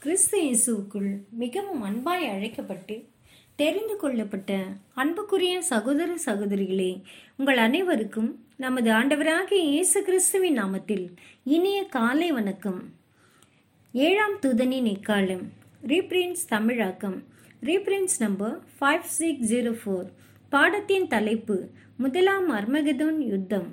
கிறிஸ்து இயேசுவுக்குள் மிகவும் அன்பாய் அழைக்கப்பட்டு தெரிந்து கொள்ளப்பட்ட அன்புக்குரிய சகோதர சகோதரிகளே உங்கள் அனைவருக்கும் நமது ஆண்டவராகிய இயேசு கிறிஸ்துவின் நாமத்தில் இனிய காலை வணக்கம் ஏழாம் தூதனின் எக்காலம் ரீப்ரின்ஸ் தமிழாக்கம் reprints number five six zero four பாடத்தின் தலைப்பு முதலாம் அர்மகதோன் யுத்தம்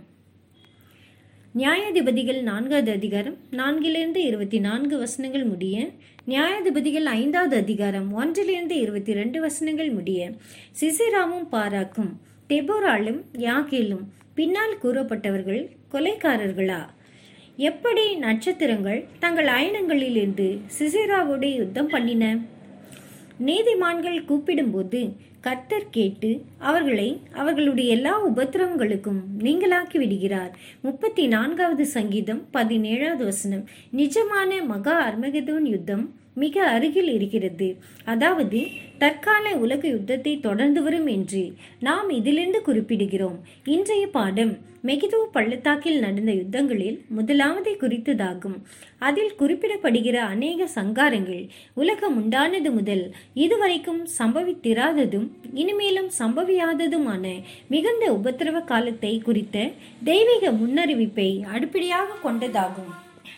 நியாயாதிபதிகள் நான்காவது அதிகாரம் நான்கிலிருந்து இருபத்தி நான்கு வசனங்கள் முடிய நியாயாதிபதிகள் ஐந்தாவது அதிகாரம் ஒன்றிலிருந்து இருபத்தி ரெண்டு வசனங்கள் முடிய சிசிராவும் பாராக்கும் தெபோராலும் யாகேலும் பின்னால் கூறப்பட்டவர்கள் கொலைக்காரர்களா எப்படி நட்சத்திரங்கள் தங்கள் அயனங்களிலிருந்து சிசிராவோடு யுத்தம் பண்ணின நீதிமான்கள் கூப்பிடும்போது கர்த்தர் கேட்டு அவர்களை அவர்களுடைய எல்லா உபத்திரவங்களுக்கும் நீங்களாக்கி விடுகிறார் முப்பத்தி நான்காவது சங்கீதம் பதினேழாவது வசனம் நிஜமான மகா அர்மகதோன் யுத்தம் மிக அருகில் இருக்கிறது அதாவது தற்கால உலக யுத்தத்தை தொடர்ந்து வரும் என்று நாம் இதிலிருந்து குறிப்பிடுகிறோம் இன்றைய பாடம் மெகிதோ பள்ளத்தாக்கில் நடந்த யுத்தங்களில் முதலாவதை குறித்ததாகும் அதில் குறிப்பிடப்படுகிற அநேக சங்காரங்கள் உலகம் உண்டானது முதல் இதுவரைக்கும் சம்பவித்திராததும் இனிமேலும் சம்பவியாததுமான மிகுந்த உபத்திரவ காலத்தை குறித்த தெய்வீக முன்னறிவிப்பை அடிப்படையாக கொண்டதாகும்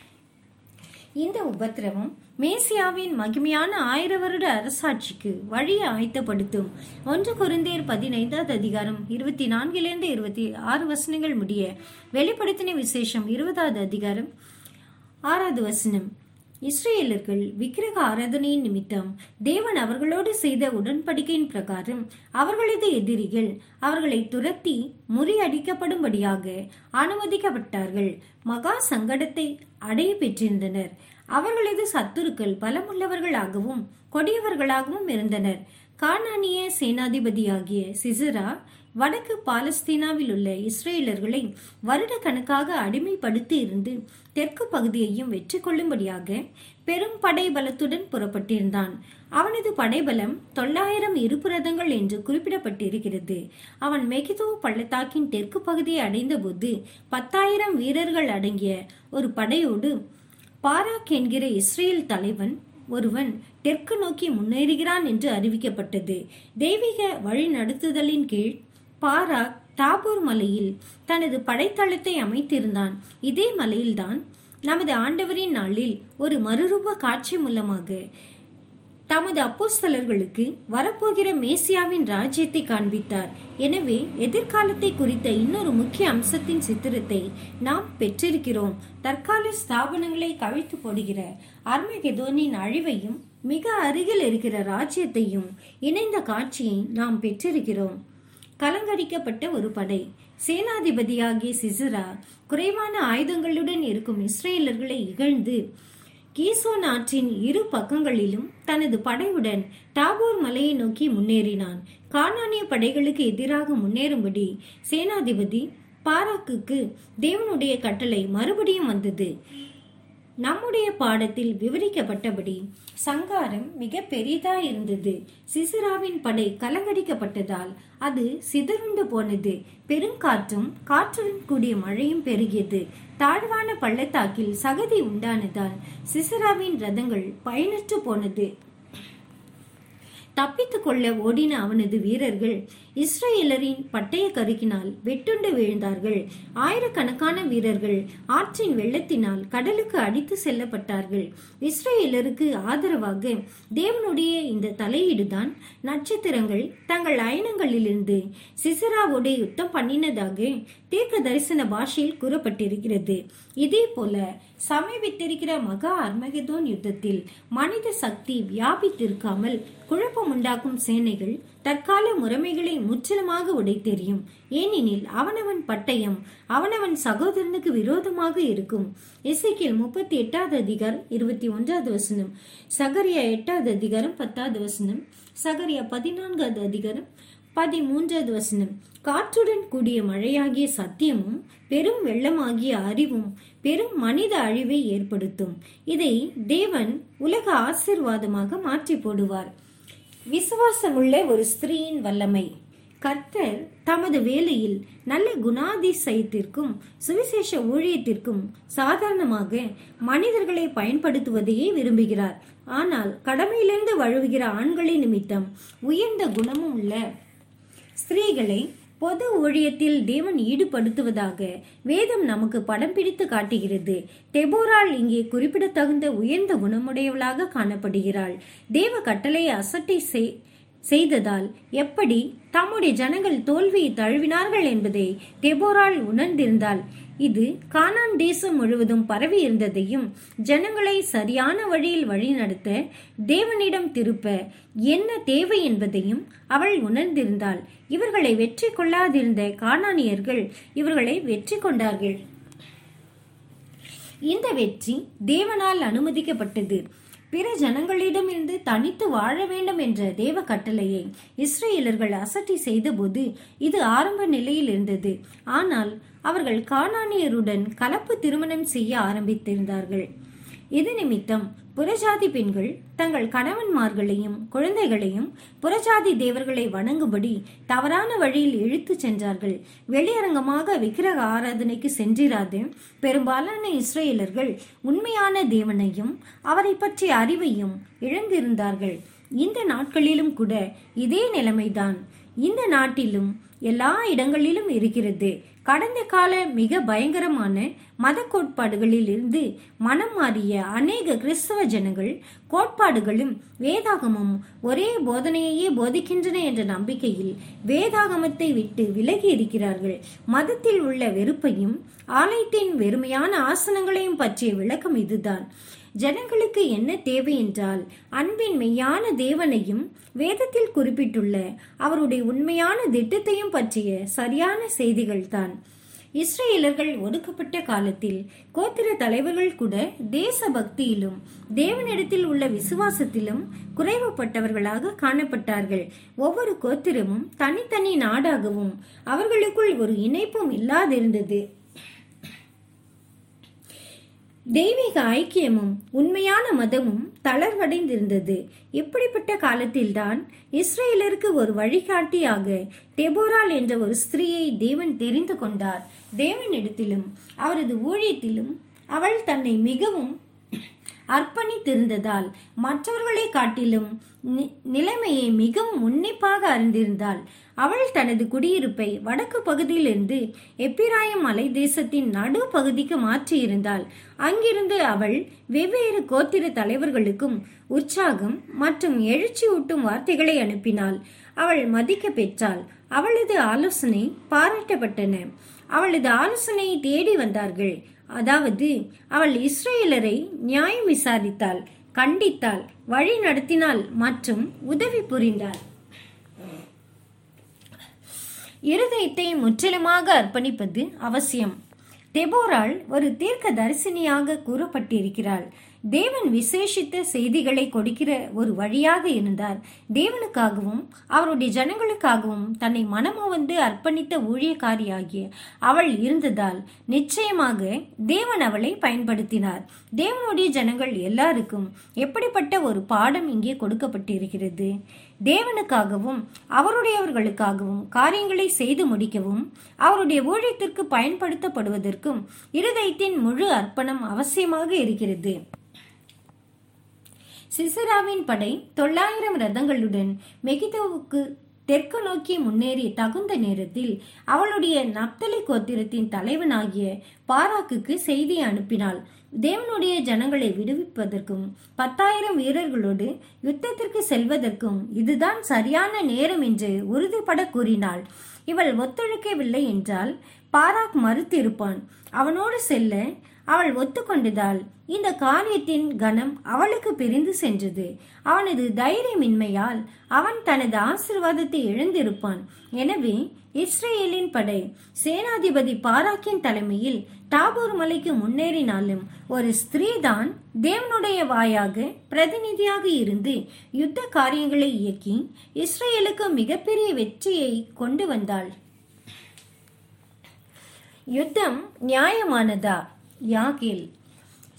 இந்த உபத்திரவம் மேசியாவின் மகிமையான ஆயிர வருட அரசாட்சிக்கு வழியை ஆயத்தப்படுத்தும் ஒன்று குருந்தேர் பதினைந்தாவது அதிகாரம் இருபத்தி நான்கிலிருந்து இருபத்தி ஆறு வசனங்கள் முடிய வெளிப்படுத்தின விசேஷம் இருபதாவது அதிகாரம் ஆறாவது வசனம் இஸ்ரேலர்கள் விக்கிரக ஆராதனையின் நிமித்தம் தேவன் அவர்களோடு செய்த உடன்படிக்கையின் பிரகாரம் அவர்களது எதிரிகள் அவர்களை துரத்தி முறியடிக்கப்படும்படியாக அனுமதிக்கப்பட்டார்கள் மகா சங்கடத்தை அடைய பெற்றிருந்தனர் அவர்களது சத்துருக்கள் பலமுள்ளவர்களாகவும் கொடியவர்களாகவும் இருந்தனர் கானானிய சேனாதிபதியாகிய சிசரா வடக்கு பாலஸ்தீனாவில் உள்ள இஸ்ரேலர்களை வருட கணக்காக அடிமைப்படுத்தி இருந்து தெற்கு பகுதியையும் வெற்றி கொள்ளும்படியாக பெரும் படை பலத்துடன் புறப்பட்டிருந்தான் அவனது படைபலம் தொள்ளாயிரம் இருபுரதங்கள் என்று குறிப்பிடப்பட்டிருக்கிறது அவன் மெகிதோ பள்ளத்தாக்கின் தெற்கு பகுதியை அடைந்தபோது பத்தாயிரம் வீரர்கள் அடங்கிய ஒரு படையோடு பாராக் என்கிற இஸ்ரேல் தலைவன் ஒருவன் தெற்கு நோக்கி முன்னேறுகிறான் என்று அறிவிக்கப்பட்டது தெய்வீக வழி நடத்துதலின் கீழ் பாராக் தாபூர் மலையில் தனது படைத்தளத்தை அமைத்திருந்தான் இதே மலையில்தான் நமது ஆண்டவரின் நாளில் ஒரு மறுரூப காட்சி மூலமாக தமது அப்போஸ்தலர்களுக்கு வரப்போகிற மேசியாவின் ராஜ்யத்தை காண்பித்தார் எனவே எதிர்காலத்தை குறித்த இன்னொரு முக்கிய அம்சத்தின் சித்திரத்தை நாம் பெற்றிருக்கிறோம் தற்கால ஸ்தாபனங்களை கவிழ்த்து போடுகிற அர்மகெதோனின் அழிவையும் மிக அருகில் இருக்கிற ராஜ்யத்தையும் இணைந்த காட்சியை நாம் பெற்றிருக்கிறோம் கலங்கடிக்கப்பட்ட ஒரு படை சேனாதிபதியாகிய சிசரா குறைவான ஆயுதங்களுடன் இருக்கும் இஸ்ரேலர்களை இகழ்ந்து கீசோன் ஆற்றின் இரு பக்கங்களிலும் தனது படையுடன் டாபோர் மலையை நோக்கி முன்னேறினான் கானானிய படைகளுக்கு எதிராக முன்னேறும்படி சேனாதிபதி பாராக்குக்கு தேவனுடைய கட்டளை மறுபடியும் வந்தது நம்முடைய பாடத்தில் விவரிக்கப்பட்டபடி சங்காரம் மிக பெரிதா இருந்தது சிசிராவின் படை கலங்கடிக்கப்பட்டதால் அது சிதறுண்டு போனது பெருங்காற்றும் காற்றுடன் கூடிய மழையும் பெருகியது தாழ்வான பள்ளத்தாக்கில் சகதி உண்டானதால் சிசிராவின் ரதங்கள் பயனற்று போனது தப்பித்துக் கொள்ள ஓடின அவனது வீரர்கள் இஸ்ரேலரின் பட்டய கருக்கினால் வெட்டுண்டு விழுந்தார்கள் ஆயிரக்கணக்கான வீரர்கள் ஆற்றின் வெள்ளத்தினால் கடலுக்கு அடித்து செல்லப்பட்டார்கள் இஸ்ரேலருக்கு ஆதரவாக தேவனுடைய இந்த தலையீடுதான் நட்சத்திரங்கள் தங்கள் அயனங்களிலிருந்து சிசராவோடு யுத்தம் பண்ணினதாக தீர்க்க தரிசன பாஷையில் கூறப்பட்டிருக்கிறது இதே போல சமீபித்திருக்கிற மகா அர்மகதோன் யுத்தத்தில் மனித சக்தி வியாபித்திருக்காமல் குழப்பம் உண்டாக்கும் சேனைகள் தற்கால முறைமைகளை முற்றிலுமாக உடைத்தெறியும் ஏனெனில் அவனவன் பட்டயம் அவனவன் சகோதரனுக்கு விரோதமாக இருக்கும் இசைக்கில் முப்பத்தி எட்டாவது அதிகாரம் இருபத்தி ஒன்றாவது வசனம் சகரியா எட்டாவது அதிகாரம் பத்தாவது வசனம் சகரியா பதினான்காவது அதிகாரம் பதிமூன்றாவது வசனம் காற்றுடன் கூடிய மழையாகிய சத்தியமும் பெரும் வெள்ளமாகிய அறிவும் பெரும் மனித அழிவை ஏற்படுத்தும் இதை தேவன் உலக ஆசிர்வாதமாக மாற்றி போடுவார் விசுவாசமுள்ள ஒரு ஸ்திரீயின் வல்லமை கர்த்தர் தமது வேலையில் நல்ல குணாதிசயத்திற்கும் சுவிசேஷ ஊழியத்திற்கும் சாதாரணமாக மனிதர்களை பயன்படுத்துவதையே விரும்புகிறார் ஆனால் கடமையிலிருந்து வழுவுகிற ஆண்களின் நிமித்தம் உயர்ந்த குணமும் உள்ள ஸ்திரீகளை பொது ஊழியத்தில் தேவன் ஈடுபடுத்துவதாக வேதம் நமக்கு படம் பிடித்து காட்டுகிறது தெபோராள் இங்கே குறிப்பிடத்தகுந்த உயர்ந்த குணமுடையவளாக காணப்படுகிறாள் தேவ கட்டளையை அசட்டை செய் செய்ததால் எப்படி தம்முடைய ஜனங்கள் தோல்வியை தழுவினார்கள் என்பதை தெபோராள் உணர்ந்திருந்தால் இது கானான் தேசம் முழுவதும் பரவி இருந்ததையும் ஜனங்களை சரியான வழியில் வழிநடத்த தேவனிடம் திருப்ப என்ன தேவை என்பதையும் அவள் உணர்ந்திருந்தாள் இவர்களை வெற்றி கொள்ளாதிருந்த கானானியர்கள் இவர்களை வெற்றி கொண்டார்கள் இந்த வெற்றி தேவனால் அனுமதிக்கப்பட்டது பிற ஜனங்களிடமிருந்து தனித்து வாழ வேண்டும் என்ற தேவ கட்டளையை இஸ்ரேலர்கள் அசட்டி செய்தபோது இது ஆரம்ப நிலையில் இருந்தது ஆனால் அவர்கள் கானானியருடன் கலப்பு திருமணம் செய்ய ஆரம்பித்திருந்தார்கள் இது நிமித்தம் புறஜாதி பெண்கள் தங்கள் கணவன்மார்களையும் குழந்தைகளையும் புறஜாதி தேவர்களை வணங்கும்படி தவறான வழியில் இழுத்துச் சென்றார்கள் வெளியரங்கமாக விக்கிரக ஆராதனைக்கு சென்றிராது பெரும்பாலான இஸ்ரேலர்கள் உண்மையான தேவனையும் அவரை பற்றிய அறிவையும் இழந்திருந்தார்கள் இந்த நாட்களிலும் கூட இதே நிலைமைதான் இந்த நாட்டிலும் எல்லா இடங்களிலும் இருக்கிறது கடந்த கால மிக பயங்கரமான மத கோட்பாடுகளில் இருந்து மனம் மாறிய அநேக கிறிஸ்தவ ஜனங்கள் கோட்பாடுகளும் வேதாகமும் ஒரே போதனையையே போதிக்கின்றன என்ற நம்பிக்கையில் வேதாகமத்தை விட்டு விலகி இருக்கிறார்கள் மதத்தில் உள்ள வெறுப்பையும் ஆலயத்தின் வெறுமையான ஆசனங்களையும் பற்றிய விளக்கம் இதுதான் ஜனங்களுக்கு என்ன தேவை என்றால் அன்பின் மெய்யான தேவனையும் வேதத்தில் குறிப்பிட்டுள்ள அவருடைய உண்மையான திட்டத்தையும் பற்றிய சரியான செய்திகள் தான் இஸ்ரேலர்கள் ஒடுக்கப்பட்ட காலத்தில் கோத்திர தலைவர்கள் கூட தேச பக்தியிலும் தேவனிடத்தில் உள்ள விசுவாசத்திலும் குறைவுபட்டவர்களாக காணப்பட்டார்கள் ஒவ்வொரு கோத்திரமும் தனித்தனி நாடாகவும் அவர்களுக்குள் ஒரு இணைப்பும் இல்லாதிருந்தது தெய்வீக ஐக்கியமும் உண்மையான மதமும் தளர்வடைந்திருந்தது இப்படிப்பட்ட காலத்தில்தான் இஸ்ரேலருக்கு ஒரு வழிகாட்டியாக டெபோரால் என்ற ஒரு ஸ்திரீயை தேவன் தெரிந்து கொண்டார் தேவனிடத்திலும் அவரது ஊழியத்திலும் அவள் தன்னை மிகவும் அர்ப்பணித்திருந்ததால் மற்றவர்களை காட்டிலும் நிலைமையை மிகவும் உன்னிப்பாக அறிந்திருந்தாள் அவள் தனது குடியிருப்பை வடக்கு பகுதியிலிருந்து எப்பிராயம் மலை தேசத்தின் நடு பகுதிக்கு மாற்றியிருந்தாள் அங்கிருந்து அவள் வெவ்வேறு கோத்திர தலைவர்களுக்கும் உற்சாகம் மற்றும் எழுச்சியூட்டும் வார்த்தைகளை அனுப்பினாள் அவள் மதிக்க பெற்றாள் அவளது ஆலோசனை பாராட்டப்பட்டன அவளது ஆலோசனையை தேடி வந்தார்கள் அதாவது அவள் இஸ்ரேலரை நியாயம் விசாரித்தாள் கண்டித்தாள் வழி நடத்தினாள் மற்றும் உதவி புரிந்தாள் இருதயத்தை முற்றிலுமாக அர்ப்பணிப்பது அவசியம் தெபோராள் ஒரு தீர்க்க தரிசனியாக கூறப்பட்டிருக்கிறாள் தேவன் விசேஷித்த செய்திகளை கொடுக்கிற ஒரு வழியாக இருந்தார் தேவனுக்காகவும் அவருடைய ஜனங்களுக்காகவும் தன்னை மனமுவந்து அர்ப்பணித்த ஊழியக்காரியாகிய அவள் இருந்ததால் நிச்சயமாக தேவன் அவளை பயன்படுத்தினார் தேவனுடைய ஜனங்கள் எல்லாருக்கும் எப்படிப்பட்ட ஒரு பாடம் இங்கே கொடுக்கப்பட்டிருக்கிறது தேவனுக்காகவும் அவருடையவர்களுக்காகவும் காரியங்களை செய்து முடிக்கவும் அவருடைய ஊழியத்திற்கு பயன்படுத்தப்படுவதற்கும் இருதயத்தின் முழு அர்ப்பணம் அவசியமாக இருக்கிறது சிசராவின் படை தொள்ளாயிரம் ரதங்களுடன் மெகிதோவுக்கு தெற்கு நோக்கி முன்னேறி தகுந்த நேரத்தில் அவளுடைய நப்தலி கோத்திரத்தின் தலைவனாகிய பாராக்குக்கு செய்தி அனுப்பினாள் தேவனுடைய ஜனங்களை விடுவிப்பதற்கும் பத்தாயிரம் வீரர்களோடு யுத்தத்திற்கு செல்வதற்கும் இதுதான் சரியான நேரம் என்று உறுதிப்பட கூறினாள் இவள் ஒத்துழைக்கவில்லை என்றால் பாராக் மறுத்திருப்பான் அவனோடு செல்ல அவள் ஒத்துக்கொண்டதால் இந்த காரியத்தின் கனம் அவளுக்கு பிரிந்து சென்றது அவனது தைரியமின்மையால் அவன் தனது ஆசிர்வாதத்தை இழந்திருப்பான் எனவே இஸ்ரேலின் படை சேனாதிபதி பாராக்கின் தலைமையில் டாபூர் மலைக்கு முன்னேறினாலும் ஒரு ஸ்திரீதான் தேவனுடைய வாயாக பிரதிநிதியாக இருந்து யுத்த காரியங்களை இயக்கி இஸ்ரேலுக்கு மிகப்பெரிய வெற்றியை கொண்டு வந்தாள் யுத்தம் நியாயமானதா யாகில்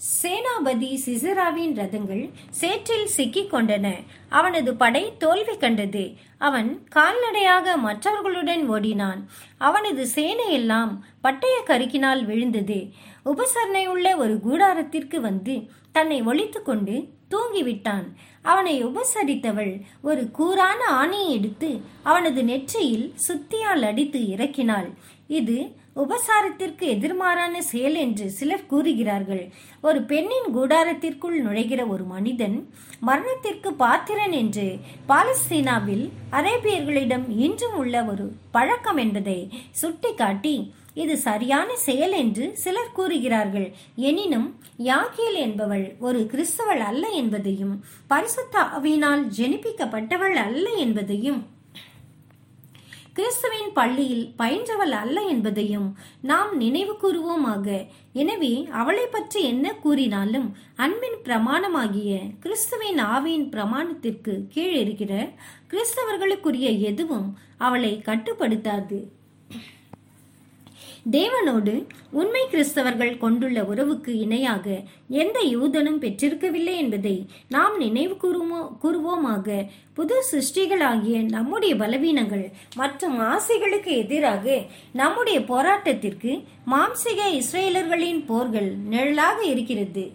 சேனாபதி சிசராவின் ரதங்கள் சேற்றில் சிக்கிக் கொண்டன அவனது படை தோல்வி கண்டது அவன் கால்நடையாக மற்றவர்களுடன் ஓடினான் அவனது சேனையெல்லாம் பட்டய கருக்கினால் விழுந்தது உபசரணை உள்ள ஒரு கூடாரத்திற்கு வந்து தன்னை ஒழித்துக் கொண்டு தூங்கிவிட்டான் அவனை உபசரித்தவள் ஒரு கூரான ஆணையை எடுத்து அவனது நெற்றியில் சுத்தியால் அடித்து இறக்கினாள் இது உபசாரத்திற்கு எதிர்மாறான செயல் என்று சிலர் கூறுகிறார்கள் ஒரு பெண்ணின் கூடாரத்திற்குள் நுழைகிற ஒரு மனிதன் மரணத்திற்கு பாத்திரன் என்று பாலஸ்தீனாவில் அரேபியர்களிடம் இன்றும் உள்ள ஒரு பழக்கம் என்பதை சுட்டிக்காட்டி இது சரியான செயல் என்று சிலர் கூறுகிறார்கள் எனினும் யாகேல் என்பவள் ஒரு கிறிஸ்தவள் அல்ல என்பதையும் பரிசுத்த ஆவியினால் ஜெனிப்பிக்கப்பட்டவள் அல்ல என்பதையும் கிறிஸ்துவின் பள்ளியில் பயின்றவள் அல்ல என்பதையும் நாம் நினைவு கூறுவோமாக எனவே அவளை பற்றி என்ன கூறினாலும் அன்பின் பிரமாணமாகிய கிறிஸ்துவின் ஆவியின் பிரமாணத்திற்கு கீழ் இருக்கிற கிறிஸ்தவர்களுக்குரிய எதுவும் அவளை கட்டுப்படுத்தாது தேவனோடு உண்மை கிறிஸ்தவர்கள் கொண்டுள்ள உறவுக்கு இணையாக எந்த யூதனும் பெற்றிருக்கவில்லை என்பதை நாம் நினைவு கூறுமோ கூறுவோமாக புது சிருஷ்டிகளாகிய நம்முடைய பலவீனங்கள் மற்றும் ஆசைகளுக்கு எதிராக நம்முடைய போராட்டத்திற்கு மாம்சிக இஸ்ரேலர்களின் போர்கள் நிழலாக இருக்கிறது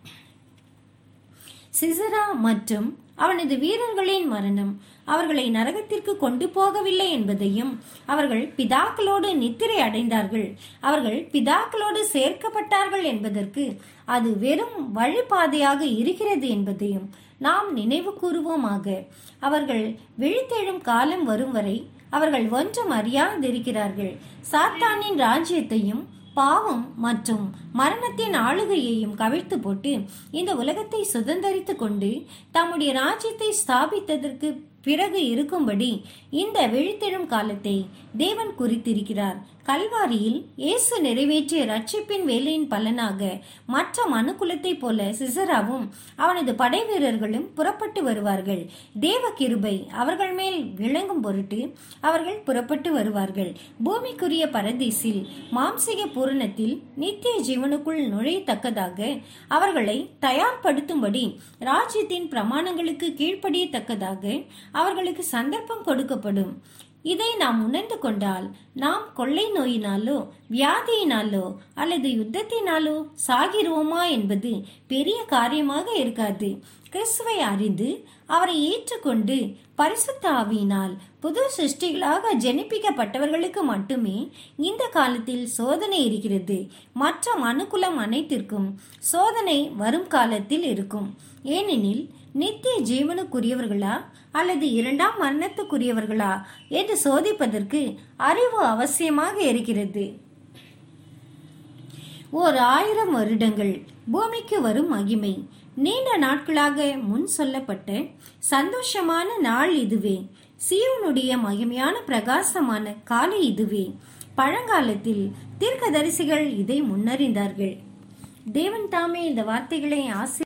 சிசரா மற்றும் அவனது வீரர்களின் மரணம் அவர்களை நரகத்திற்கு கொண்டு போகவில்லை என்பதையும் அவர்கள் பிதாக்களோடு நித்திரை அடைந்தார்கள் அவர்கள் பிதாக்களோடு சேர்க்கப்பட்டார்கள் என்பதற்கு அது வெறும் வழிபாதையாக இருக்கிறது என்பதையும் நாம் நினைவு கூறுவோமாக அவர்கள் விழித்தெழும் காலம் வரும் வரை அவர்கள் ஒன்றும் அறியாதிருக்கிறார்கள் சாத்தானின் ராஜ்யத்தையும் பாவம் மற்றும் மரணத்தின் ஆளுகையையும் கவிழ்த்து போட்டு இந்த உலகத்தை சுதந்திரித்து கொண்டு தம்முடைய ராஜ்யத்தை ஸ்தாபித்ததற்கு பிறகு இருக்கும்படி இந்த விழித்தெழும் காலத்தை தேவன் குறித்திருக்கிறார் கல்வாரியில் இயேசு நிறைவேற்றிய ரட்சிப்பின் வேலையின் பலனாக மற்ற மனுக்குலத்தைப் போல சிசராவும் அவனது படை வீரர்களும் புறப்பட்டு வருவார்கள் தேவ கிருபை அவர்கள் மேல் விளங்கும் பொருட்டு அவர்கள் புறப்பட்டு வருவார்கள் பூமிக்குரிய பரதீசில் மாம்சிக பூரணத்தில் நித்திய ஜீவனுக்குள் நுழையத்தக்கதாக அவர்களை தயார்படுத்தும்படி ராஜ்யத்தின் பிரமாணங்களுக்கு கீழ்ப்படியத்தக்கதாக அவர்களுக்கு சந்தர்ப்பம் கொடுக்கப்படும் இதை நாம் உணர்ந்து கொண்டால் நாம் கொள்ளை நோயினாலோ வியாதியினாலோ அல்லது யுத்தத்தினாலோ சாகிறோமா என்பது பெரிய காரியமாக இருக்காது கிறிஸ்துவை அறிந்து அவரை ஏற்றுக்கொண்டு பரிசுத்த ஆவியினால் புது சிருஷ்டிகளாக ஜெனிப்பிக்கப்பட்டவர்களுக்கு மட்டுமே இந்த காலத்தில் சோதனை இருக்கிறது மற்ற மனுக்குலம் அனைத்திற்கும் சோதனை வரும் காலத்தில் இருக்கும் ஏனெனில் நித்திய ஜீவனுக்குரியவர்களா அல்லது இரண்டாம் மரணத்துக்குரியவர்களா என்று சோதிப்பதற்கு அறிவு அவசியமாக இருக்கிறது ஓர் ஆயிரம் வருடங்கள் பூமிக்கு வரும் மகிமை நீண்ட நாட்களாக முன் சொல்லப்பட்ட சந்தோஷமான நாள் இதுவே சியோனுடைய மகிமையான பிரகாசமான காலை இதுவே பழங்காலத்தில் தீர்க்கதரிசிகள் இதை முன்னறிந்தார்கள் தேவன் தாமே இந்த வார்த்தைகளை ஆசி